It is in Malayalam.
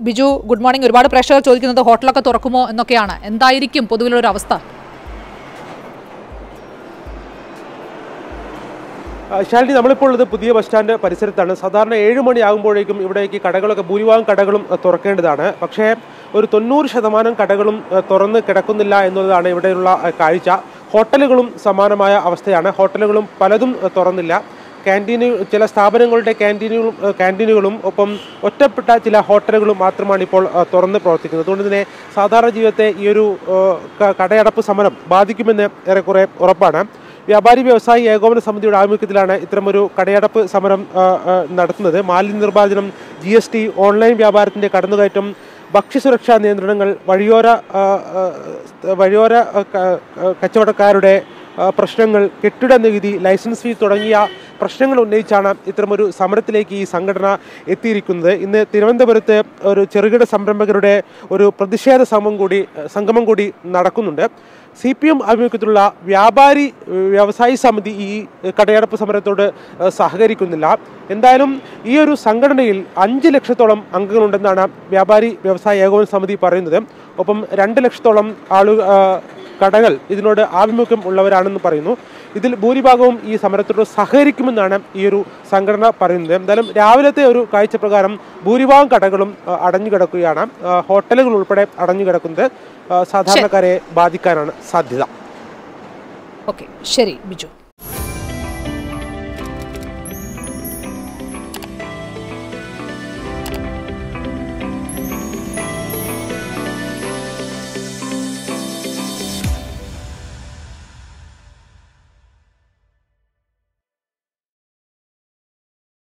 ബിജു ഗുഡ് മോർണിംഗ് ഒരുപാട് പ്രേക്ഷകർ ചോദിക്കുന്നത് ഹോട്ടലൊക്കെ തുറക്കുമോ എന്നൊക്കെയാണ് എന്തായിരിക്കും പൊതുവിലൊരു അവസ്ഥ ആ, ശാലിനി നമ്മളിപ്പോൾ ഉള്ളത് പുതിയ ബസ് സ്റ്റാൻഡ് പരിസരത്താണ് സാധാരണ ഏഴ് മണിയാകുമ്പോഴേക്കും ഇവിടേക്ക് കടകളൊക്കെ ഭൂരിഭാഗം കടകളും ആ, തുറക്കേണ്ടതാണ് പക്ഷേ ഒരു തൊണ്ണൂറ് ശതമാനം കടകളും ആ, തുറന്ന് കിടക്കുന്നില്ല എന്നുള്ളതാണ് ഇവിടെയുള്ള ആ, കാഴ്ച ഹോട്ടലുകളും സമാനമായ അവസ്ഥയാണ് ഹോട്ടലുകളും പലതും ആ, തുറന്നില്ല ക്യാൻറ്റീന് ചില സ്ഥാപനങ്ങളുടെ ക്യാൻറ്റീനുകളും ആ, ക്യാൻറ്റീനുകളും ഒപ്പം ഒറ്റപ്പെട്ട ചില ഹോട്ടലുകളും മാത്രമാണ് ഇപ്പോൾ ആ, തുറന്ന് പ്രവർത്തിക്കുന്നത് അതുകൊണ്ട് തന്നെ സാധാരണ ജീവിതത്തെ ഈ ഒരു ആ, ക- കടയടപ്പ് സമരം ബാധിക്കുമെന്ന് ഏറെക്കുറെ ഉറപ്പാണ് വ്യാപാരി വ്യവസായി ഏകോപന സമിതിയുടെ ആഭിമുഖ്യത്തിലാണ് ഇത്തരമൊരു കടയടപ്പ് സമരം ആ, ആ, നടത്തുന്നത് മാലിന്യ നിർമ്മാർജ്ജനം ജി എസ് ടി ഓൺലൈൻ വ്യാപാരത്തിന്റെ കടന്നുകയറ്റം ഭക്ഷ്യസുരക്ഷാ നിയന്ത്രണങ്ങൾ വഴിയോര ആ, ആ, വഴിയോര ആ, ക- കച്ചവടക്കാരുടെ ആ, പ്രശ്നങ്ങൾ കെട്ടിട നികുതി ലൈസൻസ് ഫീ തുടങ്ങിയ പ്രശ്നങ്ങൾ ഉന്നയിച്ചാണ് ഇത്തരമൊരു സമരത്തിലേക്ക് ഈ സംഘടന എത്തിയിരിക്കുന്നത് ഇന്ന് തിരുവനന്തപുരത്ത് ഒരു ചെറുകിട സംരംഭകരുടെ ഒരു പ്രതിഷേധ സമം കൂടി സംഗമം കൂടി നടക്കുന്നുണ്ട് സി പി എം ആഭിമുഖ്യത്തിലുള്ള വ്യാപാരി ഏഹ്, വ്യവസായി സമിതി ഈ കടയടപ്പ് സമരത്തോട് ഏഹ്, സഹകരിക്കുന്നില്ല എന്തായാലും ഈ ഒരു സംഘടനയിൽ അഞ്ച് ലക്ഷത്തോളം അംഗങ്ങളുണ്ടെന്നാണ് വ്യാപാരി വ്യവസായ ഏകോപന സമിതി പറയുന്നത് ഒപ്പം രണ്ട് ലക്ഷത്തോളം ആളു ആ, കടകൾ ഇതിനോട് ആഭിമുഖ്യം ഉള്ളവരാണെന്ന് പറയുന്നു ഇതിൽ ഭൂരിഭാഗവും ഈ സമരത്തോട് സഹകരിക്കുമെന്നാണ് ഈ ഒരു സംഘടന പറയുന്നത് എന്തായാലും രാവിലത്തെ ഒരു കാഴ്ച പ്രകാരം ഭൂരിഭാഗം കടകളും ആ, അടഞ്ഞു കിടക്കുകയാണ് ആ, ഹോട്ടലുകൾ ഉൾപ്പെടെ അടഞ്ഞു കിടക്കുന്നത് ആ, സാധാരണക്കാരെ ബാധിക്കാനാണ് സാധ്യത ഓക്കെ ശരി ബിജു